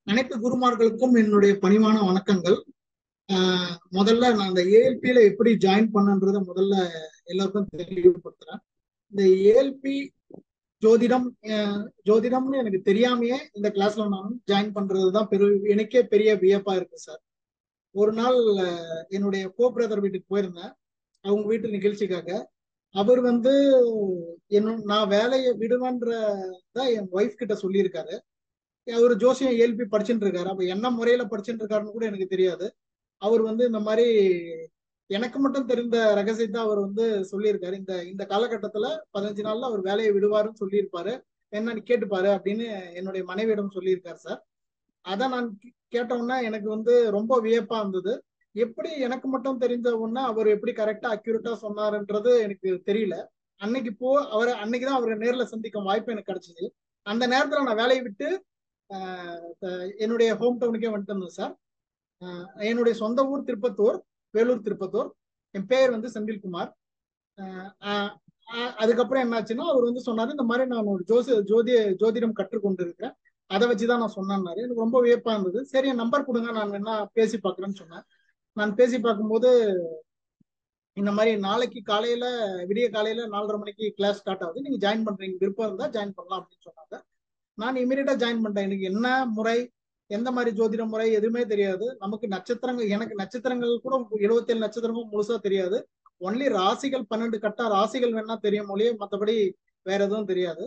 அனைத்து குருமார்களுக்கும் என்னுடைய பணிவான வணக்கங்கள் ஆஹ் முதல்ல நான் அந்த ஏஎல்பியில எப்படி ஜாயின் பண்ணன்றத முதல்ல எல்லாருக்கும் தெளிவுபடுத்துறேன் இந்த ஏஎல்பி ஜோதிடம் ஆஹ் ஜோதிடம்னு எனக்கு தெரியாமையே இந்த கிளாஸ்ல நான் ஜாயின் பண்றதுதான் பெரு எனக்கே பெரிய வியப்பா இருக்கு சார் ஒரு நாள் ஆஹ் என்னுடைய கோ பிரதர் வீட்டுக்கு போயிருந்தேன் அவங்க வீட்டு நிகழ்ச்சிக்காக அவர் வந்து என்ன நான் வேலையை விடுவேன்றத என் ஒய்ஃப் கிட்ட சொல்லியிருக்காரு அவர் ஜோசியம் ஏல்பி படிச்சுட்டு இருக்காரு அப்ப என்ன முறையில படிச்சுட்டு இருக்காருன்னு கூட எனக்கு தெரியாது அவர் வந்து இந்த மாதிரி எனக்கு மட்டும் தெரிந்த ரகசியத்தை அவர் வந்து சொல்லியிருக்காரு இந்த இந்த காலகட்டத்துல பதினஞ்சு நாள்ல அவர் வேலையை விடுவாருன்னு சொல்லியிருப்பாரு என்னன்னு கேட்டுப்பாரு அப்படின்னு என்னுடைய மனைவியிடம் சொல்லியிருக்காரு சார் அதை நான் கேட்டோம்னா எனக்கு வந்து ரொம்ப வியப்பா இருந்தது எப்படி எனக்கு மட்டும் தெரிஞ்ச ஒண்ணு அவர் எப்படி கரெக்டா அக்யூரேட்டா சொன்னாருன்றது எனக்கு தெரியல அன்னைக்கு போ அவர் அன்னைக்குதான் அவரை நேர்ல சந்திக்கும் வாய்ப்பு எனக்கு கிடைச்சது அந்த நேரத்துல நான் வேலையை விட்டு என்னுடைய ஹோம் டவுனுக்கே வந்துட்டு இருந்தேன் சார் என்னுடைய சொந்த ஊர் திருப்பத்தூர் வேலூர் திருப்பத்தூர் என் பேர் வந்து செந்தில்குமார் அதுக்கப்புறம் என்னாச்சுன்னா அவர் வந்து சொன்னாரு இந்த மாதிரி நான் ஒரு ஜோசி ஜோதிய ஜோதிடம் கற்றுக்கொண்டு இருக்கிறேன் அதை வச்சுதான் நான் சொன்னேன்னாரு எனக்கு ரொம்ப வியப்பா இருந்தது சரி என் நம்பர் கொடுங்க நான் வேணா பேசி பார்க்குறேன்னு சொன்னேன் நான் பேசி பார்க்கும்போது இந்த மாதிரி நாளைக்கு காலையில விடிய காலையில நாலரை மணிக்கு கிளாஸ் ஸ்டார்ட் ஆகுது நீங்க ஜாயின் பண்றீங்க விருப்பம் இருந்தா ஜாயின் பண்ணலாம் அப்படின்னு சொன்னாங்க நான் இமீடியட்டா ஜாயின் பண்ணிட்டேன் எனக்கு என்ன முறை எந்த மாதிரி ஜோதிட முறை எதுவுமே தெரியாது நமக்கு நட்சத்திரங்கள் எனக்கு நட்சத்திரங்கள் கூட எழுபத்தேழு நட்சத்திரமும் முழுசா தெரியாது ஒன்லி ராசிகள் பன்னெண்டு கட்டா ராசிகள் வேணா தெரியும் மொழியே மற்றபடி வேற எதுவும் தெரியாது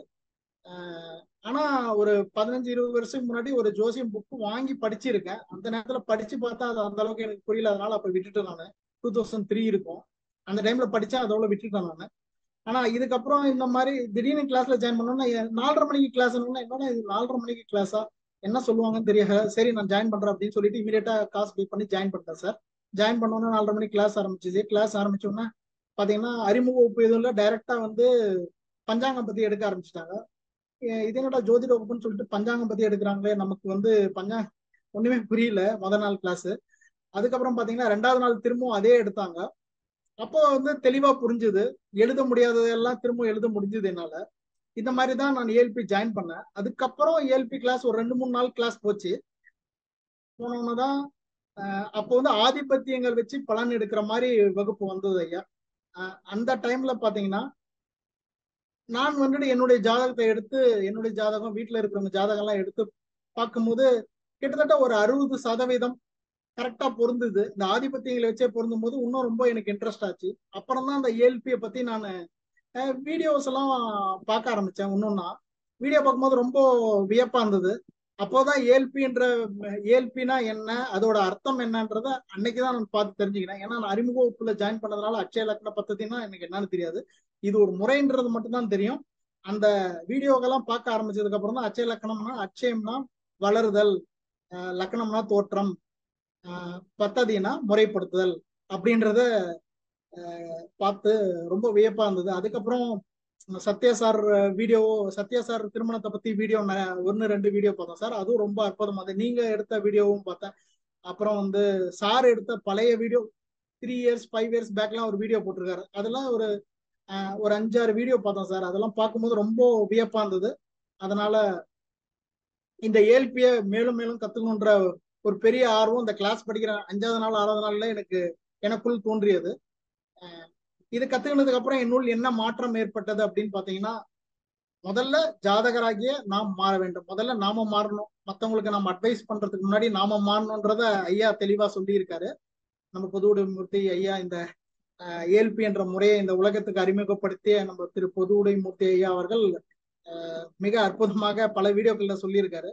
ஆனா ஒரு பதினஞ்சு இருபது வருஷத்துக்கு முன்னாடி ஒரு ஜோசியம் புக்கு வாங்கி படிச்சிருக்கேன் அந்த நேரத்துல படிச்சு பார்த்தா அது அந்த அளவுக்கு எனக்கு புரியல அதனால அப்ப விட்டுட்டேன் நான் டூ தௌசண்ட் த்ரீ இருக்கும் அந்த டைம்ல படிச்சா அதோட விட்டுட்டேன் நான் ஆனா இதுக்கப்புறம் இந்த மாதிரி திடீர்னு கிளாஸ்ல ஜாயின் பண்ணோம்னா நாலரை மணிக்கு கிளாஸ் என்னன்னா இது நாலரை மணிக்கு கிளாஸா என்ன சொல்லுவாங்கன்னு தெரியாது சரி நான் ஜாயின் பண்றேன் அப்படின்னு சொல்லிட்டு இமீடியட்டா காசு பே பண்ணி ஜாயின் பண்ணிட்டேன் சார் ஜாயின் பண்ணோன்னா நாலரை மணிக்கு கிளாஸ் ஆரம்பிச்சிச்சு கிளாஸ் ஆரம்பிச்சோன்னா பாத்தீங்கன்னா அறிமுக வகுப்பு எதுவும் இல்லை டைரக்டா வந்து பஞ்சாங்கம் பத்தி எடுக்க ஆரம்பிச்சிட்டாங்க இது என்னடா ஜோதிட வகுப்புன்னு சொல்லிட்டு பஞ்சாங்கம் பத்தி எடுக்கிறாங்களே நமக்கு வந்து பஞ்சா ஒண்ணுமே புரியல முத நாள் கிளாஸ் அதுக்கப்புறம் பாத்தீங்கன்னா ரெண்டாவது நாள் திரும்பவும் அதே எடுத்தாங்க அப்போ வந்து தெளிவா புரிஞ்சுது எழுத முடியாததெல்லாம் திரும்ப எழுத முடிஞ்சது என்னால இந்த மாதிரி தான் நான் ஏஎல்பி ஜாயின் பண்ணேன் அதுக்கப்புறம் ஏஎல்பி கிளாஸ் ஒரு ரெண்டு மூணு நாள் கிளாஸ் போச்சு போனோன்னு தான் அப்போ வந்து ஆதிபத்தியங்கள் வச்சு பலன் எடுக்கிற மாதிரி வகுப்பு வந்தது ஐயா அந்த டைம்ல பாத்தீங்கன்னா நான் வந்துட்டு என்னுடைய ஜாதகத்தை எடுத்து என்னுடைய ஜாதகம் வீட்டுல இருக்கிறவங்க ஜாதகம் எல்லாம் எடுத்து பார்க்கும்போது கிட்டத்தட்ட ஒரு அறுபது சதவீதம் கரெக்டா பொருந்தது இந்த ஆதிபத்தியங்களை வச்சே பொருந்தும் போது இன்னும் ரொம்ப எனக்கு இன்ட்ரெஸ்ட் ஆச்சு அப்புறம் தான் அந்த ஏஎல்பியை பத்தி நான் வீடியோஸ் எல்லாம் பார்க்க ஆரம்பிச்சேன் இன்னொன்னா வீடியோ பார்க்கும்போது ரொம்ப வியப்பா இருந்தது அப்போதான் ஏஎல்பின்ற ஏஎல்பினா என்ன அதோட அர்த்தம் என்னன்றத அன்னைக்குதான் நான் பார்த்து தெரிஞ்சுக்கினேன் ஏன்னா நான் அறிமுக வகுப்புல ஜாயின் பண்ணதுனால அட்சய லக்ன பத்தத்தின்னா எனக்கு என்னன்னு தெரியாது இது ஒரு முறைன்றது மட்டும்தான் தெரியும் அந்த வீடியோக்கெல்லாம் பார்க்க ஆரம்பிச்சதுக்கு அப்புறம் தான் அட்சய லக்கணம்னா அட்சயம்னா வளருதல் லக்கணம்னா தோற்றம் பத்ததினா முறைப்படுத்துதல் அப்படின்றத பார்த்து ரொம்ப வியப்பா இருந்தது அதுக்கப்புறம் Sathya sir video Sathya sir திருமணத்தை பத்தி வீடியோ ஒன்னு ரெண்டு வீடியோ பார்த்தோம் சார் அதுவும் ரொம்ப அற்புதம் அது நீங்க எடுத்த வீடியோவும் பார்த்தேன் அப்புறம் வந்து சார் எடுத்த பழைய video three years five years பேக்லாம் ஒரு வீடியோ போட்டிருக்காரு அதெல்லாம் ஒரு ஒரு அஞ்சாறு வீடியோ பார்த்தோம் சார் அதெல்லாம் பார்க்கும்போது ரொம்ப வியப்பா இருந்தது அதனால இந்த ஏல்பிய மேலும் மேலும் கத்துக்கணுன்ற ஒரு பெரிய ஆர்வம் இந்த கிளாஸ் படிக்கிற அஞ்சாவது நாள் ஆறாவது நாள்ல எனக்கு எனக்குள் தோன்றியது இது கத்துக்கினதுக்கு அப்புறம் என்னுள் என்ன மாற்றம் ஏற்பட்டது அப்படின்னு பாத்தீங்கன்னா முதல்ல ஜாதகராகிய நாம் மாற வேண்டும் முதல்ல நாம மாறணும் மத்தவங்களுக்கு நம்ம அட்வைஸ் பண்றதுக்கு முன்னாடி நாம மாறணும்ன்றத ஐயா தெளிவா சொல்லியிருக்காரு நம்ம பொதுவுடைமூர்த்தி ஐயா இந்த ஏல்பி என்ற முறையை இந்த உலகத்துக்கு அறிமுகப்படுத்திய நம்ம திரு பொதுவுடைமூர்த்தி ஐயா அவர்கள் மிக அற்புதமாக பல வீடியோக்கள்ல சொல்லியிருக்காரு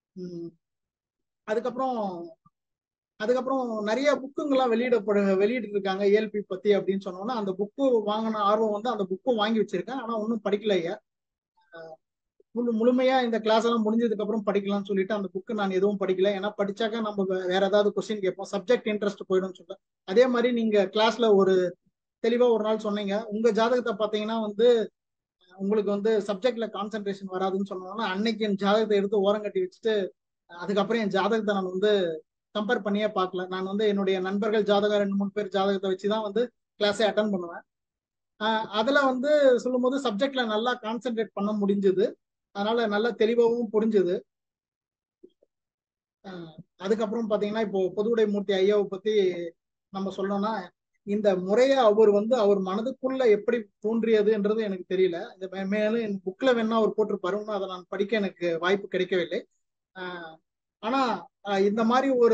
அதுக்கப்புறம் அதுக்கப்புறம் நிறைய புக்குங்கெல்லாம் வெளியிடப்படு வெளியிட்டு இருக்காங்க ஏஎல்பி பத்தி அப்படின்னு சொன்னோம்னா அந்த புக்கு வாங்கின ஆர்வம் வந்து அந்த புக்கும் வாங்கி வச்சிருக்கேன் ஆனா ஒன்றும் படிக்கல ஐயா முழு முழுமையா இந்த கிளாஸ் எல்லாம் முடிஞ்சதுக்கு அப்புறம் படிக்கலாம்னு சொல்லிட்டு அந்த புக்கு நான் எதுவும் படிக்கல ஏன்னா படிச்சாக்க நம்ம வேற ஏதாவது கொஸ்டின் கேட்போம் சப்ஜெக்ட் இன்ட்ரெஸ்ட் போயிடும் சொல்ல அதே மாதிரி நீங்க கிளாஸ்ல ஒரு தெளிவா ஒரு நாள் சொன்னீங்க உங்க ஜாதகத்தை பாத்தீங்கன்னா வந்து உங்களுக்கு வந்து சப்ஜெக்ட்ல கான்சென்ட்ரேஷன் வராதுன்னு சொன்னோம்னா அன்னைக்கு என் ஜாதகத்தை எடுத்து ஓரம் கட்டி வச்சுட்டு அதுக்கப்புறம் என் ஜாதகத்தை நான் வந்து கம்பேர் பண்ணியே பார்க்கல நான் வந்து என்னுடைய நண்பர்கள் ஜாதகம் ரெண்டு மூணு பேர் ஜாதகத்தை வச்சுதான் வந்து கிளாஸே அட்டன் பண்ணுவேன் அதுல வந்து சொல்லும் போது சப்ஜெக்ட்ல நல்லா கான்சென்ட்ரேட் பண்ண முடிஞ்சது அதனால நல்லா தெளிவாகவும் புரிஞ்சுது அஹ் அதுக்கப்புறம் பாத்தீங்கன்னா இப்போ பொதுவுடை மூர்த்தி ஐயாவை பத்தி நம்ம சொல்லணும்னா இந்த முறையை அவர் வந்து அவர் மனதுக்குள்ள எப்படி தோன்றியதுன்றது எனக்கு தெரியல இந்த மே- மேலும் என் புக்ல வேணா அவர் போட்டிருப்பாரு அதை நான் படிக்க எனக்கு வாய்ப்பு கிடைக்கவில்லை ஆஹ் ஆனா ஆஹ் இந்த மாதிரி ஒரு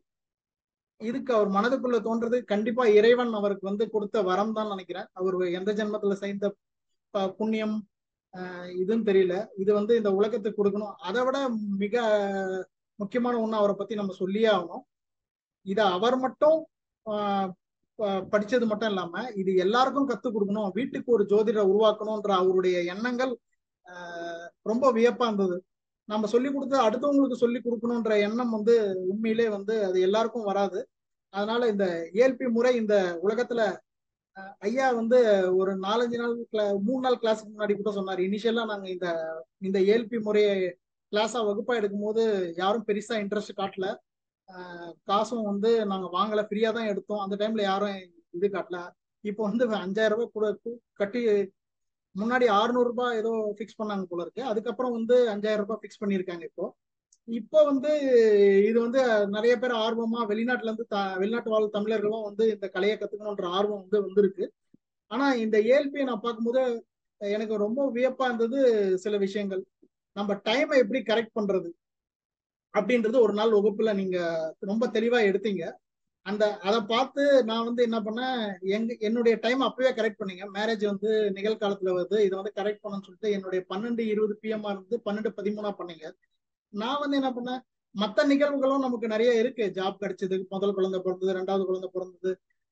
இதுக்கு அவர் மனதுக்குள்ள தோன்றது கண்டிப்பா இறைவன் அவருக்கு வந்து கொடுத்த வரம் தான் நினைக்கிறேன் அவர் எந்த ஜென்மத்துல செய்த ப- புண்ணியம் ஆஹ் இதுன்னு தெரியல இது வந்து இந்த உலகத்துக்கு கொடுக்கணும் அதை விட மிக முக்கியமான ஒண்ணு அவரை பத்தி நம்ம சொல்லியே ஆகணும் இத அவர் மட்டும் ஆஹ் ப- படிச்சது மட்டும் இல்லாம இது எல்லாருக்கும் கத்துக் கொடுக்கணும் வீட்டுக்கு ஒரு ஜோதிடரை உருவாக்கணும்ன்ற அவருடைய எண்ணங்கள் ஆஹ் ரொம்ப வியப்பா இருந்தது நம்ம சொல்லி கொடுத்து அடுத்தவங்களுக்கு சொல்லி கொடுக்கணும்ன்ற எண்ணம் வந்து உண்மையிலே வந்து அது எல்லாருக்கும் வராது அதனால இந்த ஏல்பி முறை இந்த உலகத்துல அஹ், ஐயா வந்து ஒரு நாலஞ்சு நாள் cla- மூணு நாள் கிளாஸுக்கு முன்னாடி கூட சொன்னார் இனிஷியலா நாங்க இந்த இந்த ஏல்பி முறையை கிளாஸா வகுப்பா எடுக்கும்போது யாரும் பெருசா இன்ட்ரெஸ்ட் காட்டல அஹ், காசும் வந்து நாங்க வாங்கல ஃப்ரீயா தான் எடுத்தோம் அந்த டைம்ல யாரும் இது காட்டல இப்போ வந்து அஞ்சாயிரம் ரூபாய் கூட கு- கட்டி முன்னாடி 600 ரூபாய் ஏதோ ஃபிக்ஸ் பண்ணாங்க போல இருக்கு அதுக்கப்புறம் வந்து அஞ்சாயிரம் ரூபாய் ஃபிக்ஸ் பண்ணியிருக்காங்க இப்போ இப்போ வந்து இது வந்து நிறைய பேர் ஆர்வமா வெளிநாட்டுல இருந்து த வெளிநாட்டு வாழ் தமிழர்களும் வந்து இந்த கலையை கத்துக்கணுன்ற ஆர்வம் வந்து வந்திருக்கு ஆனா இந்த ஏஎல்பியை நான் பார்க்கும்போது எனக்கு ரொம்ப வியப்பா இருந்தது சில விஷயங்கள் நம்ம டைமை எப்படி கரெக்ட் பண்றது அப்படின்றது ஒரு நாள் வகுப்புல நீங்க ரொம்ப தெளிவா எடுத்தீங்க அந்த அதை பார்த்து நான் வந்து என்ன பண்ணேன் எங்க என்னுடைய டைம் அப்பவே கரெக்ட் பண்ணீங்க மேரேஜ் வந்து நிகழ்காலத்துல வருது இதை வந்து கரெக்ட் பண்ணணும்னு சொல்லிட்டு என்னுடைய பன்னெண்டு இருபது பிஎம்ஆ இருந்து பன்னெண்டு பதிமூணா பண்ணீங்க நான் வந்து என்ன பண்ணேன் மற்ற நிகழ்வுகளும் நமக்கு நிறைய இருக்கு ஜாப் கிடைச்சது முதல் குழந்தை பிறந்தது ரெண்டாவது குழந்தை பிறந்தது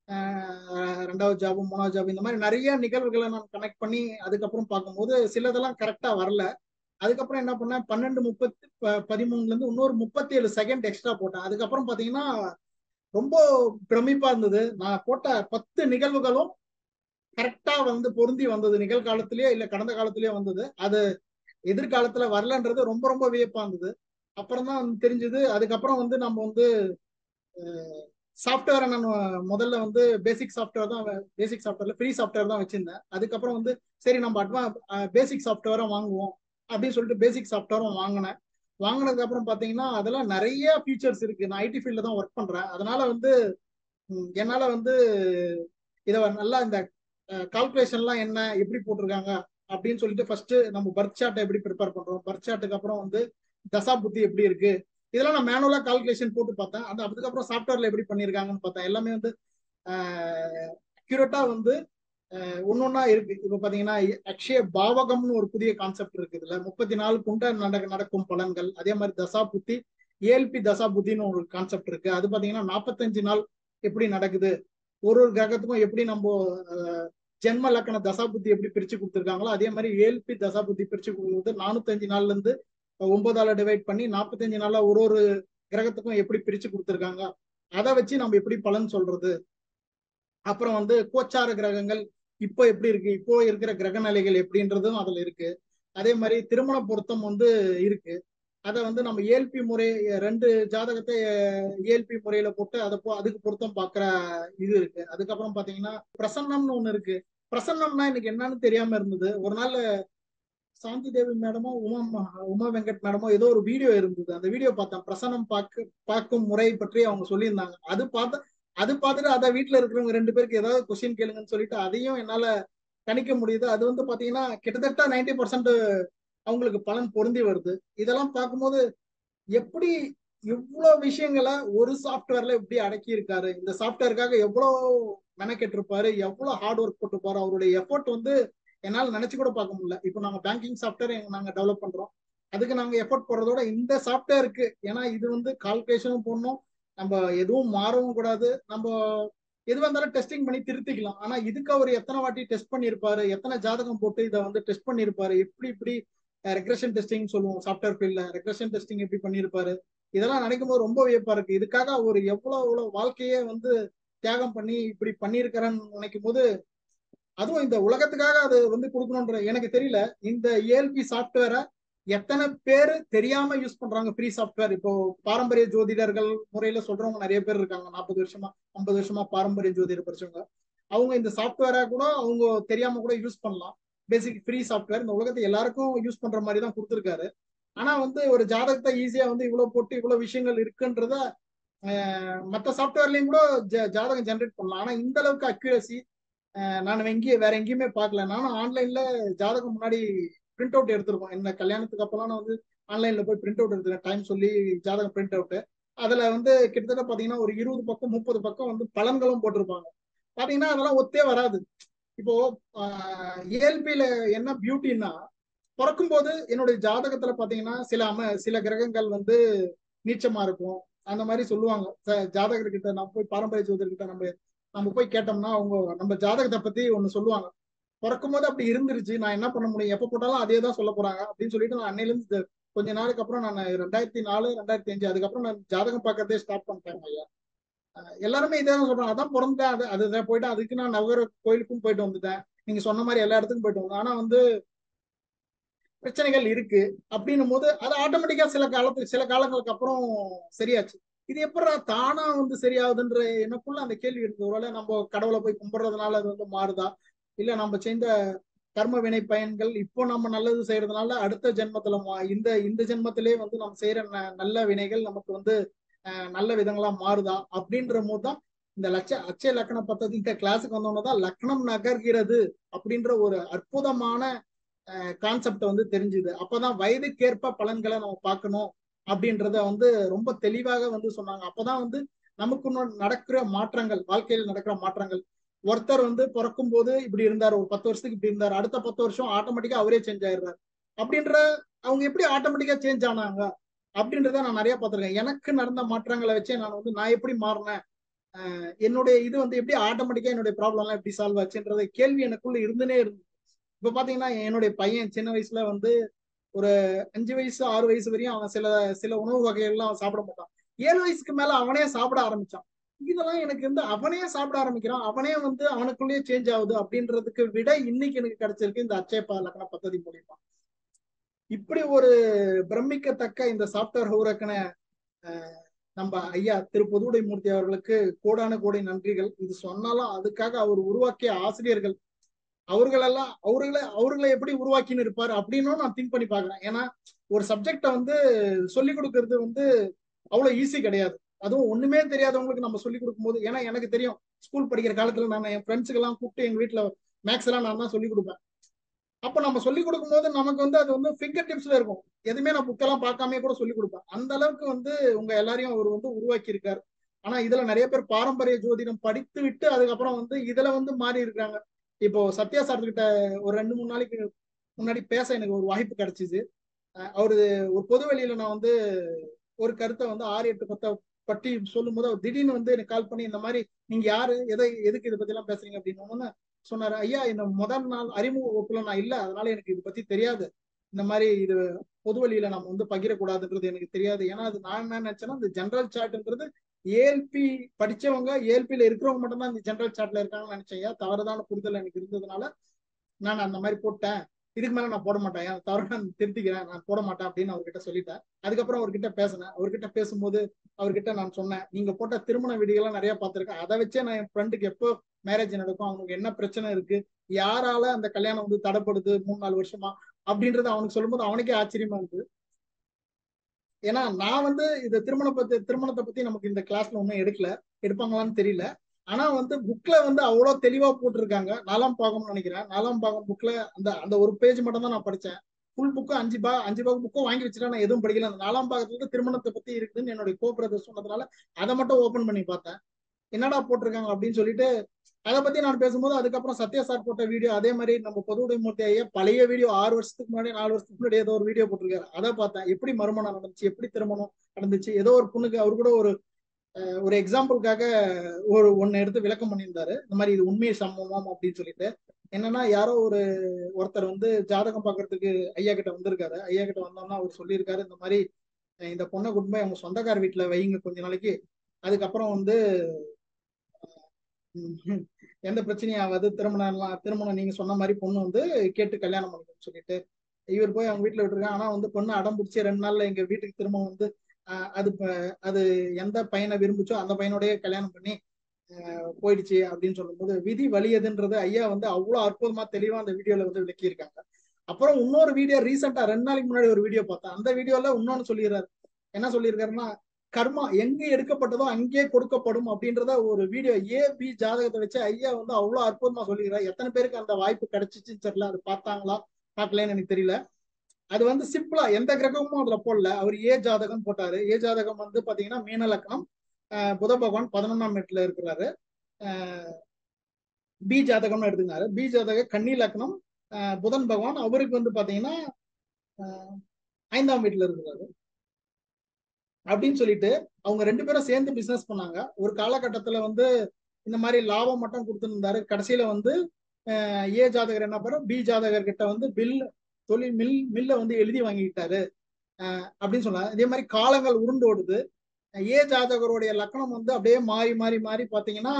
ஆஹ் ரெண்டாவது ஜாப் மூணாவது ஜாப் இந்த மாதிரி நிறைய நிகழ்வுகளை நான் கனெக்ட் பண்ணி அதுக்கப்புறம் பார்க்கும்போது சிலதெல்லாம் கரெக்டா வரல அதுக்கப்புறம் என்ன பண்ணேன் பன்னெண்டு முப்பத்தி ப- பதிமூணுல இருந்து இன்னொரு முப்பத்தி ஏழு செகண்ட் எக்ஸ்ட்ரா போட்டேன் அதுக்கப்புறம் பாத்தீங்கன்னா ரொம்ப பிரமிப்பா இருந்தது நான் போட்ட பத்து நிகழ்வுகளும் கரெக்டா வந்து பொருந்தி வந்தது நிகழ்காலத்திலேயே இல்ல கடந்த காலத்திலேயே வந்தது அது எதிர்காலத்துல வரலன்றது ரொம்ப ரொம்ப வியப்பா இருந்தது அப்புறம் தான் தெரிஞ்சது அதுக்கப்புறம் வந்து நம்ம வந்து சாஃப்ட்வேரை நான் முதல்ல வந்து பேசிக் சாஃப்ட்வேர் தான் பேசிக் சாஃப்ட்வேர்ல ஃப்ரீ சாஃப்ட்வேர் தான் வச்சிருந்தேன் அதுக்கப்புறம் வந்து சரி நம்ம அட்வா பேசிக் சாஃப்ட்வேரை வாங்குவோம் அப்படின்னு சொல்லிட்டு பேசிக் சாஃப்ட்வேரும் வாங்கினேன் வாங்கினதுக்கு அப்புறம் பாத்தீங்கன்னா அதெல்லாம் நிறைய ஃபீச்சர்ஸ் இருக்கு நான் ஐடி ஃபீல்ட்ல தான் ஒர்க் பண்றேன் அதனால வந்து ம், என்னால வந்து இதை நல்லா இந்த கால்குலேஷன்லாம் என்ன எப்படி போட்டிருக்காங்க அப்படின்னு சொல்லிட்டு ஃபர்ஸ்ட் நம்ம பர்த் சார்ட்டை எப்படி ப்ரிப்பேர் பண்றோம் பர்த் சார்ட்டுக்கு அப்புறம் வந்து தசா புத்தி எப்படி இருக்கு இதெல்லாம் நான் மேனுவலா கால்குலேஷன் போட்டு பார்த்தேன் அந்த அதுக்கப்புறம் சாஃப்ட்வேர்ல எப்படி பண்ணியிருக்காங்கன்னு பார்த்தேன் எல்லாமே வந்து அக்யூரேட்டா வந்து ஒன்னொன்னா இருக்கு இப்ப பாத்தீங்கன்னா அக்ஷய பாவகம்னு ஒரு புதிய கான்செப்ட் இருக்கு இதுல முப்பத்தி நாலு குண்ட நடக்க நடக்கும் பலன்கள் அதே மாதிரி தசா புத்தி ஏஎல்பி தசா புத்தின்னு ஒரு கான்செப்ட் இருக்கு அது பாத்தீங்கன்னா நாற்பத்தஞ்சு நாள் எப்படி நடக்குது ஒரு ஒரு கிரகத்துக்கும் எப்படி நம்ம அஹ், ஜென்ம லக்கண தசா புத்தி எப்படி பிரிச்சு கொடுத்துருக்காங்களோ அதே மாதிரி ஏஎல்பி தசா புத்தி பிரிச்சு கொடுக்குறது நானூத்தஞ்சு நாள்ல இருந்து ஒன்பதால டிவைட் பண்ணி நாற்பத்தஞ்சு நாளா ஒரு ஒரு கிரகத்துக்கும் எப்படி பிரிச்சு கொடுத்துருக்காங்க அதை வச்சு நம்ம எப்படி பலன் சொல்றது அப்புறம் வந்து கோச்சார கிரகங்கள் இப்போ எப்படி இருக்கு இப்போ இருக்கிற கிரக நிலைகள் எப்படின்றதும் அதுல இருக்கு அதே மாதிரி திருமண பொருத்தம் வந்து இருக்கு அதை வந்து நம்ம ஏஎல்பி முறை ரெண்டு ஜாதகத்தை ஏஎல்பி முறையில போட்டு அதை போ அதுக்கு பொருத்தம் பார்க்குற இது இருக்கு அதுக்கப்புறம் பாத்தீங்கன்னா பிரசன்னம்னு ஒண்ணு இருக்கு பிரசன்னம்னா எனக்கு என்னன்னு தெரியாம இருந்தது ஒரு நாள் சாந்தி தேவி மேடமோ உமா உமா வெங்கட் மேடமோ ஏதோ ஒரு வீடியோ இருந்தது அந்த வீடியோ பார்த்தேன் பிரசன்னம் பார்க்க பார்க்கும் முறை பற்றி அவங்க சொல்லியிருந்தாங்க அது பார்த்து அது பார்த்துட்டு அதை வீட்டுல இருக்கிறவங்க ரெண்டு பேருக்கு ஏதாவது கொஸ்டின் கேளுங்கன்னு சொல்லிட்டு அதையும் என்னால கணிக்க முடியுது அது வந்து பாத்தீங்கன்னா கிட்டத்தட்ட நைன்டி பர்சன்ட் அவங்களுக்கு பலன் பொருந்தி வருது இதெல்லாம் பார்க்கும்போது எப்படி இவ்வளவு விஷயங்களை ஒரு சாஃப்ட்வேர்ல எப்படி அடக்கி இருக்காரு இந்த சாஃப்ட்வேருக்காக எவ்வளவு மெனக்கெட்டிருப்பாரு எவ்வளவு ஹார்ட் ஒர்க் போட்டுப்பாரு அவருடைய எஃபோர்ட் வந்து என்னால் நினைச்சு கூட பார்க்க முடியல இப்போ நாங்க பேங்கிங் சாஃப்ட்வேர் நாங்க டெவலப் பண்றோம் அதுக்கு நாங்க எஃபோர்ட் போடுறதோட இந்த சாஃப்ட்வேருக்கு ஏன்னா இது வந்து கால்குலேஷனும் போடணும் நம்ம எதுவும் மாறவும் கூடாது நம்ம எதுவாக இருந்தாலும் டெஸ்டிங் பண்ணி திருத்திக்கலாம் ஆனா இதுக்கு அவர் எத்தனை வாட்டி டெஸ்ட் பண்ணியிருப்பாரு எத்தனை ஜாதகம் போட்டு இதை வந்து டெஸ்ட் பண்ணியிருப்பாரு எப்படி இப்படி ரெக்ரெஷன் டெஸ்டிங் சொல்லுவோம் சாஃப்ட்வேர் ஃபீல்ட்ல ரெக்ரெஷன் டெஸ்டிங் எப்படி பண்ணியிருப்பாரு இதெல்லாம் நினைக்கும் போது ரொம்ப வியப்பா இருக்கு இதுக்காக அவர் எவ்வளவு எவ்வளவு வாழ்க்கையே வந்து தியாகம் பண்ணி இப்படி பண்ணியிருக்கிறேன்னு நினைக்கும் போது அதுவும் இந்த உலகத்துக்காக அது வந்து கொடுக்கணுன்ற எனக்கு தெரியல இந்த ஏஎல்பி சாஃப்ட்வேரை எத்தனை பேர் தெரியாம யூஸ் பண்றாங்க ஃப்ரீ சாஃப்ட்வேர் இப்போ பாரம்பரிய ஜோதிடர்கள் முறையில சொல்றவங்க நிறைய பேர் இருக்காங்க நாற்பது வருஷமா ஐம்பது வருஷமா பாரம்பரிய ஜோதிடர் படிச்சவங்க அவங்க இந்த சாஃப்ட்வேரை கூட அவங்க தெரியாம கூட யூஸ் பண்ணலாம் பேசிக் ஃப்ரீ சாஃப்ட்வேர் இந்த உலகத்தை எல்லாருக்கும் யூஸ் பண்ற மாதிரி தான் கொடுத்துருக்காரு ஆனா வந்து ஒரு ஜாதகத்தை ஈஸியா வந்து இவ்வளவு போட்டு இவ்வளவு விஷயங்கள் இருக்குன்றத மற்ற சாஃப்ட்வேர்லயும் கூட ஜாதகம் ஜென்ரேட் பண்ணலாம் ஆனா இந்த அளவுக்கு அக்யூரசி நான் எங்கேயும் வேற எங்கேயுமே பார்க்கல நானும் ஆன்லைன்ல ஜாதகம் முன்னாடி பிரிண்ட் அவுட் எடுத்திருக்கோம் இந்த கல்யாணத்துக்கு அப்பெல்லாம் நான் வந்து ஆன்லைன்ல போய் பிரிண்ட் அவுட் எடுத்துருக்கேன் டைம் சொல்லி ஜாதகம் பிரிண்ட் அவுட் அதுல வந்து கிட்டத்தட்ட பாத்தீங்கன்னா ஒரு இருபது பக்கம் முப்பது பக்கம் வந்து பலன்களும் போட்டிருப்பாங்க பாத்தீங்கன்னா அதெல்லாம் ஒத்தே வராது இப்போ இயல்பில என்ன பியூட்டின்னா பிறக்கும் போது என்னுடைய ஜாதகத்துல பாத்தீங்கன்னா சில அம சில கிரகங்கள் வந்து நீச்சமா இருக்கும் அந்த மாதிரி சொல்லுவாங்க ஜாதகர்கிட்ட நம்ம போய் பாரம்பரிய ஜோதிடர்கிட்ட நம்ம நம்ம போய் கேட்டோம்னா அவங்க நம்ம ஜாதகத்தை பத்தி ஒண்ணு சொல்லுவாங்க பிறக்கும் போது அப்படி இருந்துருச்சு நான் என்ன பண்ண முடியும் எப்ப போட்டாலும் அதே தான் சொல்ல போறாங்க அப்படின்னு சொல்லிட்டு நான் அன்னையில இருந்து கொஞ்ச நாளுக்கு அப்புறம் நான் ரெண்டாயிரத்தி நாலு ரெண்டாயிரத்தி அஞ்சு அதுக்கப்புறம் நான் ஜாதகம் பார்க்கறதே ஸ்டார்ட் பண்ணிட்டேன் ஐயா எல்லாருமே இதே தான் சொல்றாங்க அதான் பிறந்தேன் அது அதுதான் போயிட்டு அதுக்கு நான் நவகர கோயிலுக்கும் போயிட்டு வந்துட்டேன் நீங்க சொன்ன மாதிரி எல்லா இடத்துக்கும் போயிட்டு வந்தேன் ஆனா வந்து பிரச்சனைகள் இருக்கு அப்படின்னும் போது அது ஆட்டோமேட்டிக்கா சில காலத்துக்கு சில காலங்களுக்கு அப்புறம் சரியாச்சு இது எப்படா தானா வந்து சரியாகுதுன்ற எனக்குள்ள அந்த கேள்வி இருக்கு ஒருவேளை நம்ம கடவுளை போய் கும்பிடுறதுனால அது வந்து மாறுதா இல்ல நம்ம செய்த கர்ம வினை பயன்கள் இப்போ நம்ம நல்லது செய்யறதுனால அடுத்த ஜென்மத்துல இந்த இந்த ஜென்மத்திலே வந்து நம்ம செய்யற நல்ல வினைகள் நமக்கு வந்து நல்ல விதங்களா மாறுதா அப்படின்ற போது தான் இந்த லட்ச அச்சய லக்கண பத்ததி இந்த கிளாஸுக்கு வந்தோம்னா தான் லக்னம் நகர்கிறது அப்படின்ற ஒரு அற்புதமான கான்செப்ட் வந்து தெரிஞ்சுது அப்பதான் வயதுக்கேற்ப பலன்களை நம்ம பார்க்கணும் அப்படின்றத வந்து ரொம்ப தெளிவாக வந்து சொன்னாங்க அப்பதான் வந்து நமக்கு நடக்கிற மாற்றங்கள் வாழ்க்கையில் நடக்கிற மாற்றங்கள் ஒருத்தர் வந்து பிறக்கும் போது இப்படி இருந்தார் ஒரு பத்து வருஷத்துக்கு இப்படி இருந்தார் அடுத்த பத்து வருஷம் ஆட்டோமேட்டிக்கா அவரே சேஞ்ச் ஆயிடுறாரு அப்படின்ற அவங்க எப்படி ஆட்டோமேட்டிக்கா சேஞ்ச் ஆனாங்க அப்படின்றத நான் நிறைய பார்த்திருக்கேன் எனக்கு நடந்த மாற்றங்களை வச்சே நான் வந்து நான் எப்படி மாறினேன் என்னுடைய இது வந்து எப்படி ஆட்டோமேட்டிக்கா என்னுடைய ப்ராப்ளம் எல்லாம் எப்படி சால்வ் ஆச்சுன்றத கேள்வி எனக்குள்ள இருந்துனே இருந்து இப்ப பாத்தீங்கன்னா என்னுடைய பையன் சின்ன வயசுல வந்து ஒரு அஞ்சு வயசு ஆறு வயசு வரையும் அவன் சில சில உணவு வகைகள்லாம் அவன் சாப்பிட மாட்டான் ஏழு வயசுக்கு மேல அவனே சாப்பிட ஆரம்பிச்சான் இதெல்லாம் எனக்கு வந்து அவனே சாப்பிட ஆரம்பிக்கிறான் அவனே வந்து அவனுக்குள்ளேயே சேஞ்ச் ஆகுது அப்படின்றதுக்கு விட இன்னைக்கு எனக்கு கிடைச்சிருக்கு இந்த அச்சயப்பா லக்கண பദ്ധதி மூலியமா இப்படி ஒரு பிரமிக்கத்தக்க இந்த சாப்ட்வேர் உருவாக்கின நம்ம ஐயா திரு பொதுவுடை மூர்த்தி அவர்களுக்கு கோடான கோடி நன்றிகள் இது சொன்னாலும் அதுக்காக அவர் உருவாக்கிய ஆசிரியர்கள் அவர்களெல்லாம் அவர்களை அவர்களை எப்படி உருவாக்கின்னு இருப்பார் அப்படின்னும் நான் திங்க் பண்ணி பாக்குறேன் ஏன்னா ஒரு சப்ஜெக்ட வந்து சொல்லி கொடுக்கறது வந்து அவ்வளவு ஈஸி கிடையாது அதுவும் ஒண்ணுமே தெரியாதவங்களுக்கு நம்ம சொல்லி கொடுக்கும் போது ஏன்னா எனக்கு தெரியும் ஸ்கூல் படிக்கிற காலத்துல நான் என் ஃப்ரெண்ட்ஸுக்கு எல்லாம் கூப்பிட்டு எங்க வீட்டுல மேக்ஸ் எல்லாம் நான் தான் சொல்லி கொடுப்பேன் அப்ப நம்ம சொல்லி கொடுக்கும் போது நமக்கு வந்து அது வந்து ஃபிங்கர் டிப்ஸ்ல இருக்கும் எதுவுமே நான் புக்கெல்லாம் பார்க்காம கூட சொல்லி கொடுப்பேன் அந்த அளவுக்கு வந்து உங்க எல்லாரையும் அவர் வந்து உருவாக்கி இருக்காரு ஆனா இதுல நிறைய பேர் பாரம்பரிய ஜோதிடம் படித்து விட்டு அதுக்கப்புறம் வந்து இதுல வந்து மாறி இருக்காங்க இப்போ சத்யா சார் கிட்ட ஒரு ரெண்டு மூணு நாளைக்கு முன்னாடி பேச எனக்கு ஒரு வாய்ப்பு கிடைச்சிது அவரு ஒரு பொது வெளியில நான் வந்து ஒரு கருத்தை வந்து ஆறு எட்டு பத்த பட்டி சொல்லும் போது அவர் திடீர்னு வந்து எனக்கு கால் பண்ணி இந்த மாதிரி நீங்க யாரு எதை எதுக்கு இதை பத்தி எல்லாம் பேசுறீங்க அப்படின்னு சொன்னாரு ஐயா இந்த முதல் நாள் அறிமுக வகுப்புல நான் இல்ல அதனால எனக்கு இதை பத்தி தெரியாது இந்த மாதிரி இது பொது வழியில நம்ம வந்து பகிரக்கூடாதுன்றது எனக்கு தெரியாது ஏன்னா அது நான் என்ன நினைச்சேன்னா இந்த ஜென்ரல் சார்ட்ன்றது ஏஎல்பி படிச்சவங்க ஏஎல்பியில இருக்கிறவங்க மட்டும்தான் இந்த ஜென்ரல் சார்ட்ல இருக்காங்கன்னு நினைச்சேன் தவறுதான புரிதல் எனக்கு இருந்ததுனால நான் அந்த மாதிரி போட்டேன் இதுக்கு மேல நான் போட மாட்டேன் என் தவறு நான் திருத்திக்கிறேன் நான் போட மாட்டேன் அப்படின்னு அவர்கிட்ட சொல்லிட்டேன் அதுக்கப்புறம் அவர்கிட்ட பேசினேன் அவர்கிட்ட பேசும்போது அவர்கிட்ட நான் சொன்னேன் நீங்க போட்ட திருமண வீடியோலாம் நிறைய பார்த்திருக்கேன் அதை வச்சே நான் என் ஃப்ரெண்டுக்கு எப்போ மேரேஜ் நடக்கும் அவனுக்கு என்ன பிரச்சனை இருக்கு யாரால அந்த கல்யாணம் வந்து தடைப்படுது மூணு நாலு வருஷமா அப்படின்றத அவனுக்கு சொல்லும்போது அவனுக்கே ஆச்சரியமா இருக்கு ஏன்னா நான் வந்து இந்த திருமண பத்தி திருமணத்தை பத்தி நமக்கு இந்த கிளாஸ்ல ஒன்றும் எடுக்கல எடுப்பாங்களான்னு தெரியல ஆனா வந்து புக்ல வந்து அவ்வளவு தெளிவா போட்டிருக்காங்க நாலாம் பாகம்னு நினைக்கிறேன் நாலாம் பாகம் புக்ல அந்த அந்த ஒரு பேஜ் மட்டும் தான் நான் படிச்சேன் ஃபுல் புக்கும் அஞ்சு பா அஞ்சு பாகம் புக்கும் வாங்கி வச்சுட்டா நான் எதுவும் படிக்கல அந்த நாலாம் பாகத்துல திருமணத்தை பத்தி இருக்குதுன்னு என்னுடைய கோ பிரதர் சொன்னதுனால அதை மட்டும் ஓபன் பண்ணி பார்த்தேன் என்னடா போட்டிருக்காங்க அப்படின்னு சொல்லிட்டு அதை பத்தி நான் பேசும்போது அதுக்கப்புறம் சத்யா சார் போட்ட வீடியோ அதே மாதிரி நம்ம பொதுவுடை மூர்த்தி ஐயா பழைய வீடியோ ஆறு வருஷத்துக்கு முன்னாடி நாலு வருஷத்துக்கு முன்னாடி ஏதோ ஒரு வீடியோ போட்டிருக்காரு அதை பார்த்தேன் எப்படி மறுமணம் நடந்துச்சு எப்படி திருமணம் நடந்துச்சு ஏதோ ஒரு பொண்ணுக்கு அவரு கூட ஒரு ஒரு எக்ஸாம்பிளுக்காக ஒரு ஒன்னு எடுத்து விளக்கம் பண்ணியிருந்தாரு இந்த மாதிரி இது உண்மையை சம்பவம் அப்படின்னு சொல்லிட்டு என்னன்னா யாரோ ஒரு ஒருத்தர் வந்து ஜாதகம் பாக்குறதுக்கு ஐயா கிட்ட வந்திருக்காரு ஐயா கிட்ட வந்தோம்னா அவர் சொல்லியிருக்காரு இந்த மாதிரி இந்த பொண்ணை கொண்டு போய் அவங்க சொந்தக்கார வீட்டுல வைங்க கொஞ்ச நாளைக்கு அதுக்கப்புறம் வந்து எந்த பிரச்சனையும் ஆகாது திருமணம் திருமணம் நீங்க சொன்ன மாதிரி பொண்ணு வந்து கேட்டு கல்யாணம் பண்ணிக்கணும்னு சொல்லிட்டு இவர் போய் அவங்க வீட்டுல விட்டுருக்காங்க ஆனா வந்து பொண்ணு அடம் பிடிச்சி ரெண்டு நாள்ல எங்க வீட்டுக்கு திரும்ப வந்து அது அது எந்த பையனை விரும்பிச்சோ அந்த பையனோடய கல்யாணம் பண்ணி போயிடுச்சு அப்படின்னு சொல்லும்போது விதி வலியதுன்றது ஐயா வந்து அவ்வளவு அற்புதமா தெளிவா அந்த வீடியோல வந்து விளக்கியிருக்காங்க அப்புறம் இன்னொரு வீடியோ ரீசெண்டா ரெண்டு நாளைக்கு முன்னாடி ஒரு வீடியோ பார்த்தேன் அந்த வீடியோல இன்னொன்னு சொல்லிடுறாரு என்ன சொல்லியிருக்காருன்னா கர்மா எங்கே எடுக்கப்பட்டதோ அங்கே கொடுக்கப்படும் அப்படின்றத ஒரு வீடியோ ஏ பி ஜாதகத்தை வச்சு ஐயா வந்து அவ்வளவு அற்புதமா சொல்லிக்கிறார் எத்தனை பேருக்கு அந்த வாய்ப்பு கிடைச்சிச்சுன்னு தெரியல அது பார்த்தாங்களா பார்க்கலன்னு எனக்கு தெரியல அது வந்து சிம்பிளா எந்த கிரகமும் அதுல போடல அவர் ஏ ஜாதகம் போட்டாரு ஏ ஜாதகம் வந்து பாத்தீங்கன்னா மீன லக்னம் புத பகவான் பதினொன்னாம் வீட்டுல இருக்கிறாரு பி ஜாதகம்னு எடுத்துக்காரு பி ஜாதக கன்னி லக்னம் புதன் பகவான் அவருக்கு வந்து பாத்தீங்கன்னா ஐந்தாம் வீட்டுல இருக்கிறாரு அப்படின்னு சொல்லிட்டு அவங்க ரெண்டு பேரும் சேர்ந்து பிசினஸ் பண்ணாங்க ஒரு காலகட்டத்துல வந்து இந்த மாதிரி லாபம் மட்டும் கொடுத்துருந்தாரு கடைசியில வந்து ஏ ஜாதகர் என்ன பண்ண பி ஜாதகர் கிட்ட வந்து பில் தொழில் மில் மில்ல வந்து எழுதி வாங்கிக்கிட்டாரு அப்படின்னு சொன்னாங்க இதே மாதிரி காலங்கள் உருண்டு ஓடுது ஏ ஜாதகருடைய லக்கணம் வந்து அப்படியே மாறி மாறி மாறி பாத்தீங்கன்னா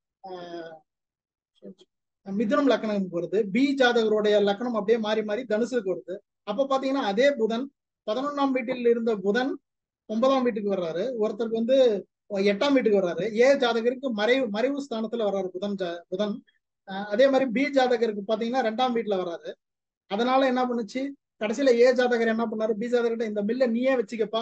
மிதுனம் லக்கணம் வருது பி ஜாதகருடைய லக்கணம் அப்படியே மாறி மாறி தனுசுக்கு வருது அப்ப பாத்தீங்கன்னா அதே புதன் பதினொன்னாம் வீட்டில் இருந்த புதன் ஒன்பதாம் வீட்டுக்கு வர்றாரு ஒருத்தருக்கு வந்து எட்டாம் வீட்டுக்கு வர்றாரு ஏ ஜாதகருக்கு மறைவு மறைவு ஸ்தானத்துல வர்றாரு புதன் புதன் அதே மாதிரி பி ஜாதகருக்கு பாத்தீங்கன்னா ரெண்டாம் வீட்டுல வர்றாரு அதனால என்ன பண்ணுச்சு கடைசியில ஏ ஜாதகர் என்ன பண்ணாரு பி ஜாதகர்கிட்ட இந்த மில்ல நீயே வச்சுக்கப்பா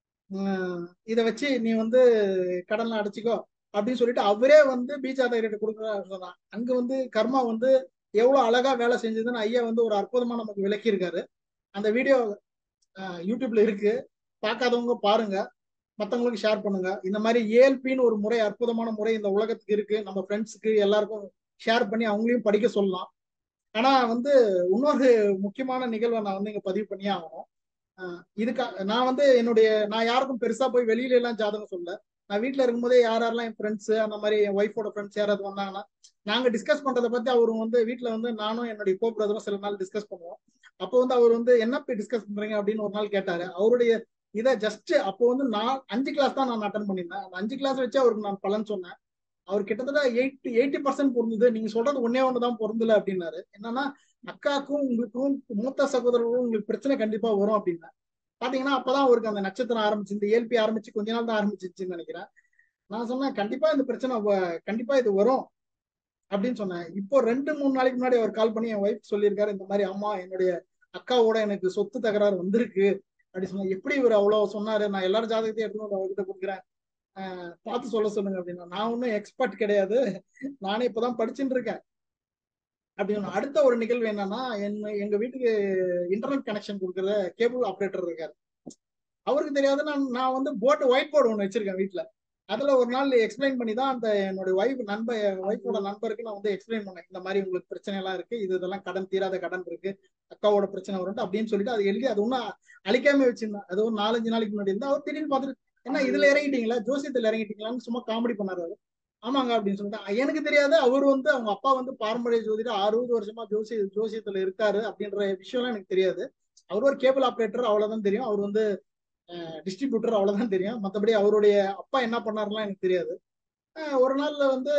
இதை வச்சு நீ வந்து கடன்லாம் அடைச்சிக்கோ அப்படின்னு சொல்லிட்டு அவரே வந்து பி ஜாதகர்கிட்ட கொடுக்குறாரு அங்க வந்து கர்மா வந்து எவ்வளவு அழகா வேலை செஞ்சதுன்னு ஐயா வந்து ஒரு அற்புதமா நமக்கு விளக்கி இருக்காரு அந்த வீடியோ யூடியூப்ல இருக்கு பார்க்காதவங்க பாருங்க மற்றவங்களுக்கு ஷேர் பண்ணுங்க இந்த மாதிரி ஏஎல்பின்னு ஒரு முறை அற்புதமான முறை இந்த உலகத்துக்கு இருக்கு நம்ம ஃப்ரெண்ட்ஸுக்கு எல்லாருக்கும் ஷேர் பண்ணி அவங்களையும் படிக்க சொல்லலாம் ஆனா வந்து இன்னொரு முக்கியமான நிகழ்வை நான் வந்து இங்க பதிவு பண்ணியே ஆகணும் இதுக்கா நான் வந்து என்னுடைய நான் யாருக்கும் பெருசா போய் வெளியில எல்லாம் ஜாதகம் சொல்ல நான் வீட்டுல இருக்கும்போதே யார் யாரெல்லாம் என் ஃப்ரெண்ட்ஸ் அந்த மாதிரி என் ஒய்ஃபோட ஃப்ரெண்ட்ஸ் யாராவது வந்தாங்கன்னா நாங்க டிஸ்கஸ் பண்றதை பத்தி அவரு வந்து வீட்டுல வந்து நானும் என்னுடைய கோ பிரதரும் சில நாள் டிஸ்கஸ் பண்ணுவோம் அப்போ வந்து அவர் வந்து என்ன போய் டிஸ்கஸ் பண்றீங்க அப்படின்னு ஒரு நாள் கேட்டாரு அவருடைய இதை ஜஸ்ட் அப்போ வந்து நான் அஞ்சு கிளாஸ் தான் நான் அட்டன் பண்ணியிருந்தேன் அந்த அஞ்சு கிளாஸ் வச்சு அவருக்கு நான் பலன் சொன்னேன் அவர் கிட்டத்தட்ட எயிட்டி எயிட்டி பர்சன்ட் பொருந்தது நீங்க சொல்றது ஒன்னே ஒண்ணுதான் பொருந்தல அப்படின்னாரு என்னன்னா அக்காக்கும் உங்களுக்கும் மூத்த சகோதரர்களும் உங்களுக்கு பிரச்சனை கண்டிப்பா வரும் அப்படின்னா பாத்தீங்கன்னா அப்பதான் அவருக்கு அந்த நட்சத்திரம் ஆரம்பிச்சு இந்த ஏல்பி ஆரம்பிச்சு கொஞ்ச நாள் தான் ஆரம்பிச்சிச்சுன்னு நினைக்கிறேன் நான் சொன்னேன் கண்டிப்பா இந்த பிரச்சனை கண்டிப்பா இது வரும் அப்படின்னு சொன்னேன் இப்போ ரெண்டு மூணு நாளைக்கு முன்னாடி அவர் கால் பண்ணி என் ஒய்ஃப் சொல்லியிருக்காரு இந்த மாதிரி அம்மா என்னுடைய அக்காவோட எனக்கு சொத்து தகராறு வந்திருக்கு அப்படி சொன்னா எப்படி இவர் அவ்வளவு சொன்னாரு நான் எல்லாரும் ஜாதகத்தையும் எடுத்து வந்து அவர்கிட்ட கொடுக்குறேன் பார்த்து சொல்ல சொல்லுங்க அப்படின்னா நான் ஒன்றும் எக்ஸ்பர்ட் கிடையாது நானே இப்பதான் படிச்சுட்டு இருக்கேன் அப்படின்னு அடுத்த ஒரு நிகழ்வு என்னன்னா என்ன எங்க வீட்டுக்கு இன்டர்நெட் கனெக்ஷன் கொடுக்குற கேபிள் ஆப்ரேட்டர் இருக்காரு அவருக்கு தெரியாது நான் நான் வந்து போர்டு ஒயிட் போர்டு ஒன்று வச்சிருக்கேன் வீட்டுல அதுல ஒரு நாள் எக்ஸ்பிளைன் பண்ணி தான் அந்த என்னுடைய ஒய்ஃப் நண்பர் ஒய்ஃபோட நண்பருக்கு நான் வந்து எக்ஸ்பிளைன் பண்ணேன் இந்த மாதிரி உங்களுக்கு பிரச்சனை எல்லாம் இருக்கு இது இதெல்லாம் கடன் தீராத கடன் இருக்கு அக்காவோட பிரச்சனை வரும் அப்படின்னு சொல்லிட்டு அது எழுதி அது ஒன்றும் அழிக்காம வச்சிருந்தேன் அது ஒரு நாலஞ்சு நாளைக்கு முன்னாடி இருந்தா அவர் திடீர்னு பார்த்துட்டு என்ன இதுல இறங்கிட்டீங்களா ஜோசியத்துல இறங்கிட்டீங்களான்னு சும்மா காமெடி பண்ணாரு அவர் ஆமாங்க அப்படின்னு சொல்லிட்டு எனக்கு தெரியாது அவர் வந்து அவங்க அப்பா வந்து பாரம்பரிய ஜோதிடர் அறுபது வருஷமா ஜோசி ஜோசியத்துல இருக்காரு அப்படின்ற விஷயம்லாம் எனக்கு தெரியாது அவர் ஒரு கேபிள் ஆப்ரேட்டர் அவ்வளவுதான் தெரியும் அவர் வந்து டிஸ்ட்ரிபியூட்டர் அவ்வளவுதான் தெரியும் மற்றபடி அவருடைய அப்பா என்ன பண்ணாருலாம் எனக்கு தெரியாது ஒரு நாள்ல வந்து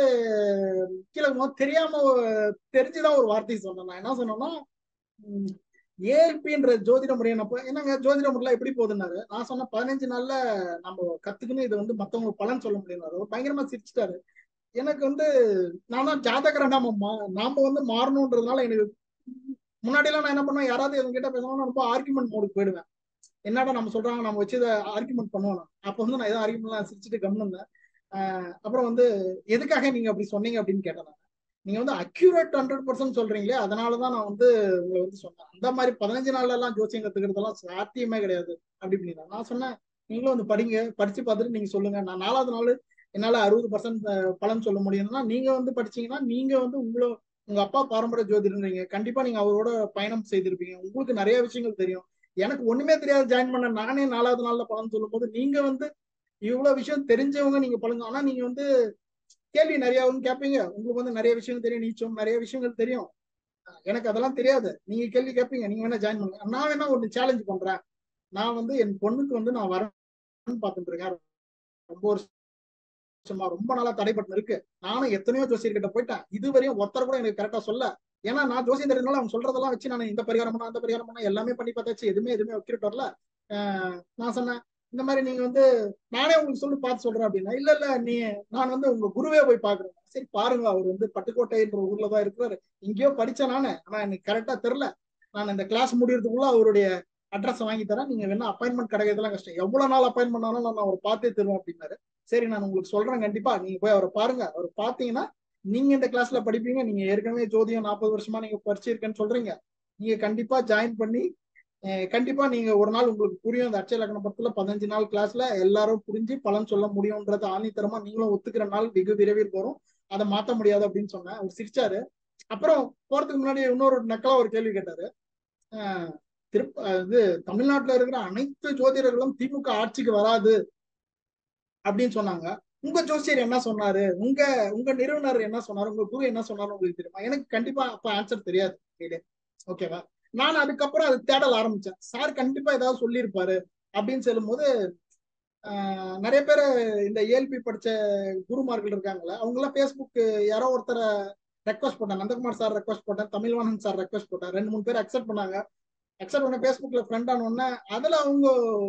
கீழே தெரியாம தெரிஞ்சுதான் ஒரு வார்த்தை சொன்னேன் நான் என்ன சொன்னேன்னா ஏஎல்பின்ற ஜோதிட முறையை நான் என்னங்க ஜோதிட முறையில எப்படி போகுதுன்னாரு நான் சொன்ன பதினஞ்சு நாள்ல நம்ம கத்துக்கணும் இதை வந்து மத்தவங்க பலன் சொல்ல முடியும் அவர் பயங்கரமா சிரிச்சிட்டாரு எனக்கு வந்து நான் தான் ஜாதகரன் நாம நாம வந்து மாறணுன்றதுனால எனக்கு முன்னாடி எல்லாம் நான் என்ன பண்ணுவேன் யாராவது எதுவும் கிட்ட பேசணும் ரொம்ப ஆர்குமெண்ட் மோடுக்கு போயிடுவேன் என்னடா நம்ம சொல்றாங்க நம்ம வச்சு இதை ஆர்குமெண்ட் பண்ணுவோம் அப்போ வந்து நான் ஏதோ ஆர்குமெண்ட்லாம் சிரிச்சுட்டு கம்முன்னு அப்புறம் வந்து எதுக்காக நீங்க அப்படி சொன்னீங்க அப்படின்னு கேட்டேன் நீங்க வந்து அக்யூரேட் ஹண்ட்ரட் பர்சன்ட் சொல்றீங்களே அதனாலதான் நான் வந்து உங்களை வந்து சொன்னேன் அந்த மாதிரி பதினஞ்சு நாள்ல எல்லாம் ஜோசியம் கத்துக்கிறதெல்லாம் சாத்தியமே கிடையாது அப்படி பண்ணிடுறேன் நான் சொன்னேன் நீங்களும் வந்து படிங்க படிச்சு பார்த்துட்டு நீங்க சொல்லுங்க நான் நாலாவது நாள் என்னால அறுபது பர்சன்ட் பலன் சொல்ல முடியும்னா நீங்க வந்து படிச்சீங்கன்னா நீங்க வந்து உங்களை உங்க அப்பா பாரம்பரிய ஜோதிடன்றீங்க கண்டிப்பா நீங்க அவரோட பயணம் செய்திருப்பீங்க உங்களுக்கு நிறைய விஷயங்கள் தெரியும் எனக்கு ஒண்ணுமே தெரியாது ஜாயின் பண்ண நானே நாலாவது நாள்ல பலன் சொல்லும் போது நீங்க வந்து இவ்வளவு விஷயம் தெரிஞ்சவங்க நீங்க பழங்க ஆனா நீங்க வந்து கேள்வி நிறைய கேட்பீங்க உங்களுக்கு வந்து நிறைய விஷயங்கள் தெரியும் நீச்சம் நிறைய விஷயங்கள் தெரியும் எனக்கு அதெல்லாம் தெரியாது நீங்க கேள்வி கேட்பீங்க நீங்க வேணா ஜாயின் பண்ணுங்க நான் வேணா ஒன்று சேலஞ்ச் பண்றேன் நான் வந்து என் பொண்ணுக்கு வந்து நான் வரேன்னு பார்த்துட்டு இருக்கேன் ரொம்ப வருஷமா ரொம்ப நாளா தடைப்பட்டு இருக்கு நானும் எத்தனையோ ஜோசியர்கிட்ட போயிட்டேன் இதுவரையும் ஒருத்தர் கூட எனக்கு கரெக்டா சொல்ல ஏன்னா நான் ஜோசியம் தெரிஞ்சனால அவங்க சொல்றதெல்லாம் வச்சு நான் இந்த பரிகாரம் பண்ண அந்த பரிகாரம் பண்ண எல்லாமே பண்ணி பார்த்தாச்சு எதுவுமே எதுவுமே வைக்கிட்டு வரல நான் சொன்னேன் இந்த மாதிரி நீங்க வந்து நானே உங்களுக்கு சொல்லி பார்த்து சொல்றேன் அப்படின்னா இல்ல இல்ல நீ நான் வந்து உங்க குருவே போய் பாக்குறேன் சரி பாருங்க அவர் வந்து பட்டுக்கோட்டைன்ற ஊர்ல தான் இருக்கிறாரு இங்கேயோ படிச்சேன் நானு ஆனா எனக்கு கரெக்டா தெரியல நான் இந்த கிளாஸ் முடியறதுக்குள்ள அவருடைய அட்ரஸ் வாங்கி தரேன் நீங்க வேணா அப்பாயின்மெண்ட் கிடைக்கிறதுலாம் கஷ்டம் எவ்வளவு நாள் அப்பாயின்மெண்ட் ஆனாலும் நான் அவரை பார்த்தே தருவேன் அப்படின்னாரு சரி நான் உங்களுக்கு சொல்றேன் கண்டிப்பா நீங்க போய் அவரை பாருங்க அவர் பாத்தீங்கன்னா நீங்க இந்த கிளாஸ்ல படிப்பீங்க நீங்க ஏற்கனவே ஜோதியம் நாற்பது வருஷமா நீங்க படிச்சிருக்கேன்னு சொல்றீங்க நீங்க கண்டிப்பா ஜாயின் பண்ணி அஹ் கண்டிப்பா நீங்க ஒரு நாள் உங்களுக்கு புரியும் இந்த அட்சய லக்ன படத்துல பதினஞ்சு நாள் கிளாஸ்ல எல்லாரும் புரிஞ்சு பலன் சொல்ல முடியும்ன்றது ஆணித்தரமா நீங்களும் ஒத்துக்கிற நாள் வெகு விரைவில் வரும் அதை மாத்த முடியாது அப்படின்னு சொன்னேன் அவர் சிரிச்சாரு அப்புறம் போறதுக்கு முன்னாடி இன்னொரு நக்கலா ஒரு கேள்வி கேட்டாரு அஹ் திருப்ப இது தமிழ்நாட்டுல இருக்கிற அனைத்து ஜோதிடர்களும் திமுக ஆட்சிக்கு வராது அப்படின்னு சொன்னாங்க உங்க ஜோசியர் என்ன சொன்னாரு உங்க உங்க நிறுவனர் என்ன சொன்னாரு உங்க குரு என்ன சொன்னாரு உங்களுக்கு தெரியுமா எனக்கு கண்டிப்பா அப்ப ஆன்சர் தெரியாது ஓகேவா நான் அதுக்கப்புறம் அது தேடல் ஆரம்பிச்சேன் சார் கண்டிப்பா ஏதாவது சொல்லியிருப்பாரு அப்படின்னு சொல்லும்போது ஆஹ் நிறைய பேர் இந்த ஏஎல்பி படிச்ச குருமார்கள் இருக்காங்களே அவங்க எல்லாம் ஃபேஸ்புக் யாரோ ஒருத்தரை ரெக்வஸ்ட் போட்டாங்க நந்தகுமார் சார் ரெக்வஸ்ட் போட்டேன் தமிழ்வாணன் சார் ரெக்வஸ்ட் போட்டேன் ரெண்டு மூணு பேர் அக்செப்ட் பண்ணாங்க அக்செப்ட் பண்ண ஃபேஸ்புக்ல ஃப்ரெண்ட் ஆனோடனே அதுல அவங்க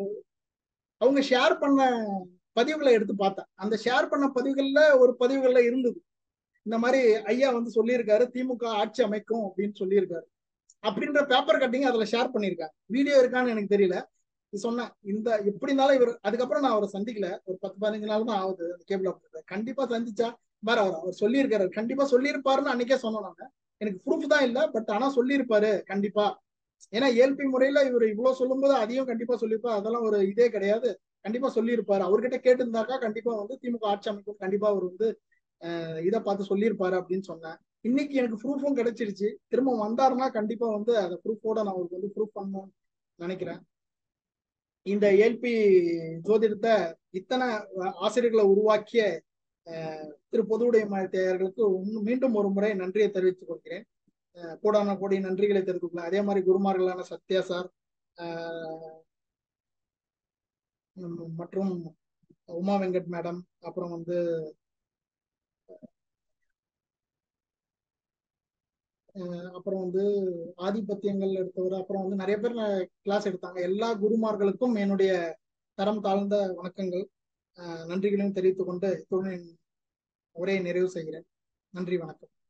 அவங்க ஷேர் பண்ண பதிவுகளை எடுத்து பார்த்தேன் அந்த ஷேர் பண்ண பதிவுகள்ல ஒரு பதிவுகள்ல இருந்தது இந்த மாதிரி ஐயா வந்து சொல்லியிருக்காரு திமுக ஆட்சி அமைக்கும் அப்படின்னு சொல்லியிருக்காரு அப்படின்ற பேப்பர் கட்டிங் அதுல ஷேர் பண்ணியிருக்காங்க வீடியோ இருக்கான்னு எனக்கு தெரியல சொன்னேன் இந்த எப்படி இருந்தாலும் இவர் அதுக்கப்புறம் நான் அவரை சந்திக்கல ஒரு பத்து பதினஞ்சு நாள் தான் ஆகுது அந்த கேபிள் ஆப்ரேட்டர் கண்டிப்பா சந்திச்சா வேற அவர் அவர் சொல்லியிருக்காரு கண்டிப்பா சொல்லியிருப்பாருன்னு அன்னைக்கே சொன்னேன் நான் எனக்கு ப்ரூஃப் தான் இல்ல பட் ஆனா சொல்லியிருப்பாரு கண்டிப்பா ஏன்னா ஏல்பி முறையில இவர் இவ்வளவு சொல்லும்போது அதையும் கண்டிப்பா சொல்லியிருப்பாரு அதெல்லாம் ஒரு இதே கிடையாது கண்டிப்பா சொல்லியிருப்பாரு அவர்கிட்ட கேட்டிருந்தாக்கா கண்டிப்பா வந்து திமுக ஆட்சி அமைக்கும் கண்டிப்பா அவர் வந்து இதை பார்த்து சொல்லியிருப்பாரு அப்படின்னு சொன்னேன் இன்னைக்கு எனக்கு ப்ரூஃபும் கிடைச்சிருச்சு திரும்ப வந்தாருன்னா கண்டிப்பா வந்து அதை ப்ரூஃபோட நான் அவருக்கு வந்து ப்ரூஃப் பண்ணணும்னு நினைக்கிறேன் இந்த ஏல்பி ஜோதிடத்தை இத்தனை ஆசிரியர்களை உருவாக்கிய திரு பொதுவுடைய தேயர்களுக்கு மீண்டும் ஒரு முறை நன்றியை தெரிவித்துக் கொள்கிறேன் கோடான கோடி நன்றிகளை தெரிவித்துக்கலாம் அதே மாதிரி குருமார்களான சத்யா சார் மற்றும் உமா வெங்கட் மேடம் அப்புறம் வந்து அப்புறம் வந்து ஆதிபத்தியங்கள் எடுத்தவர் அப்புறம் வந்து நிறைய பேர் கிளாஸ் எடுத்தாங்க எல்லா குருமார்களுக்கும் என்னுடைய தரம் தாழ்ந்த வணக்கங்கள் நன்றிகளையும் தெரிவித்துக் கொண்டு இத்துடன் உரையை நிறைவு செய்கிறேன் நன்றி வணக்கம்